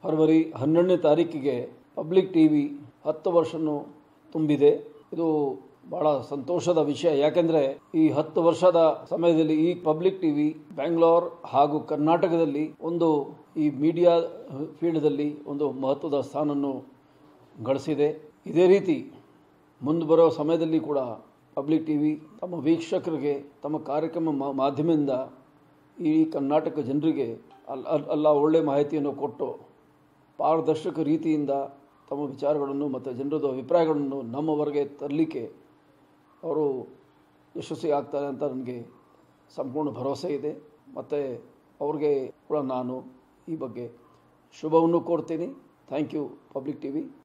February ಹನ್ನೆರಡನೇ ತಾರೀಕಿಗೆ public T V ಹತ್ತು ವರ್ಷನು ತುಂಬಿದೆ ಇದು ಬಹಳ ಸಂತೋಷದ ವಿಷಯ ಯಾಕೆಂದರೆ ಈ ಹತ್ತು ವರ್ಷದ ಸಮಯದಲ್ಲಿ ಈ ಪಬ್ಲಿಕ್ ಟಿ ವಿ ಬ್ಯಾಂಗ್ಳೂರ್ ಹಾಗೂ ಕರ್ನಾಟಕದಲ್ಲಿ ಒಂದು ಈ ಮೀಡಿಯಾ ಫೀಲ್ಡ್ದಲ್ಲಿ ಒಂದು ಮಹತ್ವದ ಸ್ಥಾನವನ್ನು ಗಳಿಸಿದೆ ಇದೇ ರೀತಿ ಮುಂದೆ ಬರೋ ಸಮಯದಲ್ಲಿ ಕೂಡ ಪಬ್ಲಿಕ್ ಟಿ ವಿ ತಮ್ಮ ವೀಕ್ಷಕರಿಗೆ ತಮ್ಮ ಕಾರ್ಯಕ್ರಮ ಮಾ- ಮಾಧ್ಯಮದಿಂದ ಈ ಕರ್ನಾಟಕ ಜನರಿಗೆ ಅಲ್ಲ ಅಲ್ಲ- ಅಲ್ಲ ಒಳ್ಳೆಯ ಮಾಹಿತಿಯನ್ನು ಕೊಟ್ಟು ಪಾರದರ್ಶಕ ರೀತಿಯಿಂದ ತಮ್ಮ ವಿಚಾರಗಳನ್ನು ಮತ್ತು ಜನರದ ಅಭಿಪ್ರಾಯಗಳನ್ನು ನಮ್ಮವರೆಗೆ ತರಲಿಕ್ಕೆ ಅವರು ಯಶಸ್ವಿ ಆಗ್ತಾರೆ ಅಂತ ನನಗೆ ಸಂಪೂರ್ಣ ಭರವಸೆ ಇದೆ ಮತ್ತು ಅವ್ರಿಗೆ ಕೂಡ ನಾನು ಈ ಬಗ್ಗೆ ಶುಭವನ್ನು ಕೋರ್ತೀನಿ thank you public T V